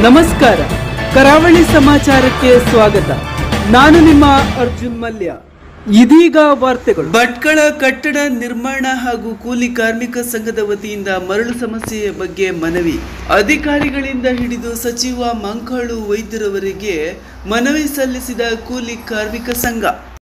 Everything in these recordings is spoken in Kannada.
ನಮಸ್ಕಾರ ಕರಾವಳಿ ಸಮಾಚಾರಕ್ಕೆ ಸ್ವಾಗತ ನಾನು ನಿಮ್ಮ ಅರ್ಜುನ್ ಮಲ್ಯ ಇದೀಗ ವಾರ್ತೆಗಳು ಭಟ್ಕಳ ಕಟ್ಟಡ ನಿರ್ಮಾಣ ಹಾಗೂ ಕೂಲಿ ಕಾರ್ಮಿಕ ಸಂಘದ ವತಿಯಿಂದ ಮರಳು ಸಮಸ್ಯೆಯ ಬಗ್ಗೆ ಮನವಿ ಅಧಿಕಾರಿಗಳಿಂದ ಹಿಡಿದು ಸಚಿವ ಮಂಕಾಳು ವೈದ್ಯರವರೆಗೆ ಮನವಿ ಸಲ್ಲಿಸಿದ ಕೂಲಿ ಕಾರ್ಮಿಕ ಸಂಘ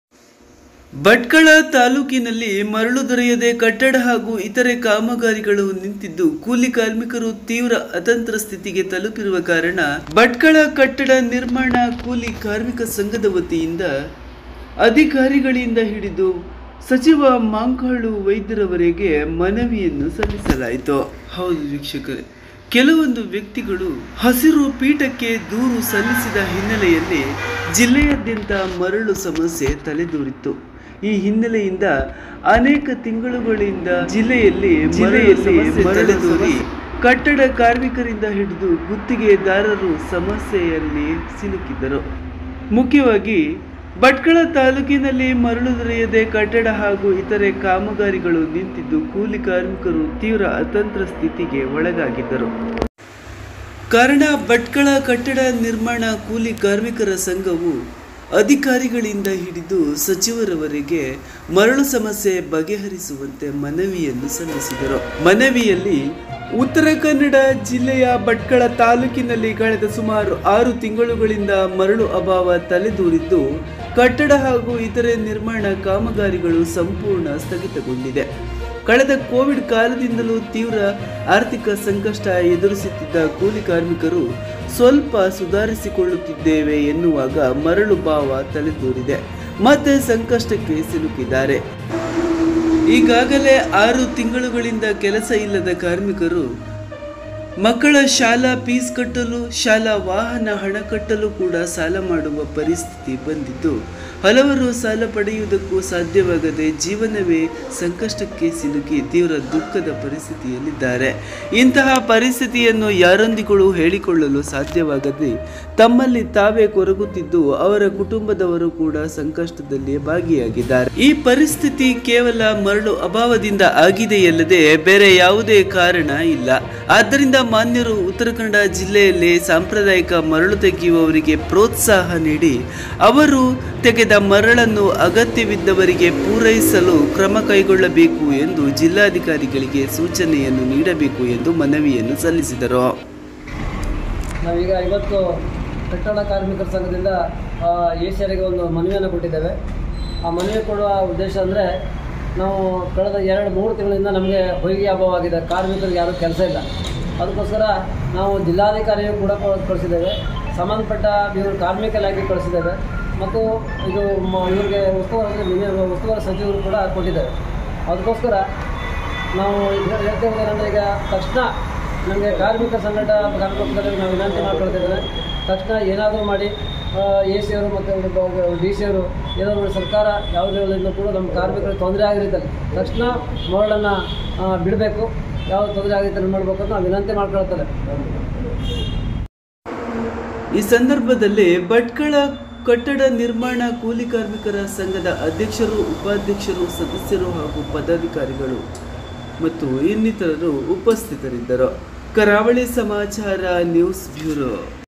ಭಟ್ಕಳ ತಾಲೂಕಿನಲ್ಲಿ ಮರಳು ದೊರೆಯದೆ ಕಟ್ಟಡ ಹಾಗೂ ಇತರೆ ಕಾಮಗಾರಿಗಳು ನಿಂತಿದ್ದು ಕೂಲಿ ಕಾರ್ಮಿಕರು ತೀವ್ರ ಅತಂತ್ರ ಸ್ಥಿತಿಗೆ ತಲುಪಿರುವ ಕಾರಣ ಭಟ್ಕಳ ಕಟ್ಟಡ ನಿರ್ಮಾಣ ಕೂಲಿ ಕಾರ್ಮಿಕ ಸಂಘದ ವತಿಯಿಂದ ಅಧಿಕಾರಿಗಳಿಂದ ಹಿಡಿದು ಸಚಿವ ಮಾಂಕಾಳು ವೈದ್ಯರವರೆಗೆ ಮನವಿಯನ್ನು ಸಲ್ಲಿಸಲಾಯಿತು ಹೌದು ವೀಕ್ಷಕರೇ ಕೆಲವೊಂದು ವ್ಯಕ್ತಿಗಳು ಹಸಿರು ಪೀಠಕ್ಕೆ ದೂರು ಸಲ್ಲಿಸಿದ ಹಿನ್ನೆಲೆಯಲ್ಲಿ ಜಿಲ್ಲೆಯಾದ್ಯಂತ ಮರಳು ಸಮಸ್ಯೆ ತಲೆದೂರಿತ್ತು ಈ ಹಿನ್ನೆಲೆಯಿಂದ ಅನೇಕ ತಿಂಗಳುಗಳಿಂದ ಜಿಲ್ಲೆಯಲ್ಲಿ ಜಿಲ್ಲೆಯಲ್ಲಿ ತಲೆದೂರಿ ಕಟ್ಟಡ ಕಾರ್ಮಿಕರಿಂದ ಹಿಡಿದು ಗುತ್ತಿಗೆದಾರರು ಸಮಸ್ಯೆಯಲ್ಲಿ ಸಿಲುಕಿದ್ದರು ಮುಖ್ಯವಾಗಿ ಭಟ್ಕಳ ತಾಲೂಕಿನಲ್ಲಿ ಮರಳು ದೊರೆಯದೆ ಕಟ್ಟಡ ಹಾಗೂ ಇತರೆ ಕಾಮಗಾರಿಗಳು ನಿಂತಿದ್ದು ಕೂಲಿ ಕಾರ್ಮಿಕರು ತೀವ್ರ ಅತಂತ್ರ ಸ್ಥಿತಿಗೆ ಒಳಗಾಗಿದ್ದರು ಕಾರಣ ಭಟ್ಕಳ ಕಟ್ಟಡ ನಿರ್ಮಾಣ ಕೂಲಿ ಕಾರ್ಮಿಕರ ಸಂಘವು ಅಧಿಕಾರಿಗಳಿಂದ ಹಿಡಿದು ಸಚಿವರವರೆಗೆ ಮರಳು ಸಮಸ್ಯೆ ಬಗೆಹರಿಸುವಂತೆ ಮನವಿಯನ್ನು ಸಲ್ಲಿಸಿದರು ಮನವಿಯಲ್ಲಿ ಉತ್ತರ ಕನ್ನಡ ಜಿಲ್ಲೆಯ ಭಟ್ಕಳ ತಾಲೂಕಿನಲ್ಲಿ ಕಳೆದ ಸುಮಾರು ಆರು ತಿಂಗಳುಗಳಿಂದ ಮರಳು ಅಭಾವ ತಲೆದೂರಿದ್ದು ಕಟ್ಟಡ ಹಾಗೂ ಇತರೆ ನಿರ್ಮಾಣ ಕಾಮಗಾರಿಗಳು ಸಂಪೂರ್ಣ ಸ್ಥಗಿತಗೊಂಡಿದೆ ಕಳೆದ ಕೋವಿಡ್ ಕಾಲದಿಂದಲೂ ತೀವ್ರ ಆರ್ಥಿಕ ಸಂಕಷ್ಟ ಎದುರಿಸುತ್ತಿದ್ದ ಕೂಲಿ ಕಾರ್ಮಿಕರು ಸ್ವಲ್ಪ ಸುಧಾರಿಸಿಕೊಳ್ಳುತ್ತಿದ್ದೇವೆ ಎನ್ನುವಾಗ ಮರಳು ಭಾವ ತಲೆದೂರಿದೆ ಮತ್ತೆ ಸಂಕಷ್ಟಕ್ಕೆ ಸಿಲುಕಿದ್ದಾರೆ ಈಗಾಗಲೇ ಆರು ತಿಂಗಳುಗಳಿಂದ ಕೆಲಸ ಇಲ್ಲದ ಕಾರ್ಮಿಕರು ಮಕ್ಕಳ ಶಾಲಾ ಫೀಸ್ ಕಟ್ಟಲು ಶಾಲಾ ವಾಹನ ಹಣ ಕಟ್ಟಲು ಕೂಡ ಸಾಲ ಮಾಡುವ ಪರಿಸ್ಥಿತಿ ಬಂದಿದ್ದು ಹಲವರು ಸಾಲ ಪಡೆಯುವುದಕ್ಕೂ ಸಾಧ್ಯವಾಗದೆ ಜೀವನವೇ ಸಂಕಷ್ಟಕ್ಕೆ ಸಿಲುಕಿ ತೀವ್ರ ದುಃಖದ ಪರಿಸ್ಥಿತಿಯಲ್ಲಿದ್ದಾರೆ ಇಂತಹ ಪರಿಸ್ಥಿತಿಯನ್ನು ಯಾರೊಂದಿಗೂ ಹೇಳಿಕೊಳ್ಳಲು ಸಾಧ್ಯವಾಗದೆ ತಮ್ಮಲ್ಲಿ ತಾವೇ ಕೊರಗುತ್ತಿದ್ದು ಅವರ ಕುಟುಂಬದವರು ಕೂಡ ಸಂಕಷ್ಟದಲ್ಲಿ ಭಾಗಿಯಾಗಿದ್ದಾರೆ ಈ ಪರಿಸ್ಥಿತಿ ಕೇವಲ ಮರಳು ಅಭಾವದಿಂದ ಆಗಿದೆಯಲ್ಲದೆ ಬೇರೆ ಯಾವುದೇ ಕಾರಣ ಇಲ್ಲ ಆದ್ದರಿಂದ ಮಾನ್ಯರು ಉತ್ತರ ಕನ್ನಡ ಜಿಲ್ಲೆಯಲ್ಲಿ ಸಾಂಪ್ರದಾಯಿಕ ಮರಳು ತೆಗೆಯುವವರಿಗೆ ಪ್ರೋತ್ಸಾಹ ನೀಡಿ ಅವರು ತೆಗೆದ ಮರಳನ್ನು ಅಗತ್ಯವಿದ್ದವರಿಗೆ ಪೂರೈಸಲು ಕ್ರಮ ಕೈಗೊಳ್ಳಬೇಕು ಎಂದು ಜಿಲ್ಲಾಧಿಕಾರಿಗಳಿಗೆ ಸೂಚನೆಯನ್ನು ನೀಡಬೇಕು ಎಂದು ಮನವಿಯನ್ನು ಸಲ್ಲಿಸಿದರು ನಾವೀಗ ಇವತ್ತು ಕಟ್ಟಡ ಕಾರ್ಮಿಕರ ಸಂಘದಿಂದ ಏಷ್ಯರಿಗೆ ಒಂದು ಮನವಿಯನ್ನು ಕೊಟ್ಟಿದ್ದೇವೆ ಆ ಮನವಿ ಕೊಡುವ ಉದ್ದೇಶ ಅಂದರೆ ನಾವು ಕಳೆದ ಎರಡು ಮೂರು ತಿಂಗಳಿಂದ ನಮಗೆ ಹೊಯ್ಗೆ ಅಭಾವ ಆಗಿದೆ ಕಾರ್ಮಿಕರಿಗೆ ಯಾರೂ ಕೆಲಸ ಇಲ್ಲ ಅದಕ್ಕೋಸ್ಕರ ನಾವು ಜಿಲ್ಲಾಧಿಕಾರಿಯು ಕೂಡ ಕೊ- ಕಳಿಸಿದ್ದೇವೆ ಸಂಬಂಧಪಟ್ಟ ಇವರು ಕಾರ್ಮಿಕ ಇಲಾಖೆ ಕಳಿಸಿದ್ದೇವೆ ಮತ್ತು ಇದು ಮ- ಇವ್ರಿಗೆ ಉಸ್ತುವಾರಿ ಮಿನಿ- ಉಸ್ತುವಾರಿ ಸಚಿವರು ಕೂಡ ಕೊಟ್ಟಿದ್ದೇವೆ ಅದಕ್ಕೋಸ್ಕರ ನಾವು ಈಗ ಹೇಳ್ತೇವೆ ಏನಂದರೆ ಈಗ ತಕ್ಷಣ ನಮಗೆ ಕಾರ್ಮಿಕ ಸಂಘಟ ಕಾರ್ಮಿಕರಿಗೆ ನಾವು ವಿನಂತಿ ಮಾಡ್ಕೊಳ್ತಿದ್ದೇವೆ ತಕ್ಷಣ ಏನಾದರೂ ಮಾಡಿ ಎ ಸಿ ಅವರು ಮತ್ತು ಡಿ ಸಿ ಅವರು ಏನಾದರೂ ಮಾಡಿ ಸರ್ಕಾರ ಯಾವುದೇ ಇಲ್ಲದಿದ್ರೂ ಕೂಡ ನಮ್ಮ ಕಾರ್ಮಿಕರಿಗೆ ತೊಂದರೆ ಆಗಿರುತ್ತಲ್ಲ ತಕ್ಷಣ ಮರಳನ್ನು ಬಿಡಬೇಕು ಯಾವ ತೊಂದರೆ ಆಗಿದ್ದರೆ ಮಾಡಬೇಕು ಅಂತ ನಾವು ವಿನಂತಿ ಮಾಡ್ಕೊಳ್ತಾರೆ ಈ ಸಂದರ್ಭದಲ್ಲಿ ಭಟ್ಕಳ ಕಟ್ಟಡ ನಿರ್ಮಾಣ ಕೂಲಿ ಕಾರ್ಮಿಕರ ಸಂಘದ ಅಧ್ಯಕ್ಷರು ಉಪಾಧ್ಯಕ್ಷರು ಸದಸ್ಯರು ಹಾಗೂ ಪದಾಧಿಕಾರಿಗಳು ಮತ್ತು ಇನ್ನಿತರರು ಉಪಸ್ಥಿತರಿದ್ದರು ಕರಾವಳಿ ಸಮಾಚಾರ ನ್ಯೂಸ್ ಬ್ಯೂರೋ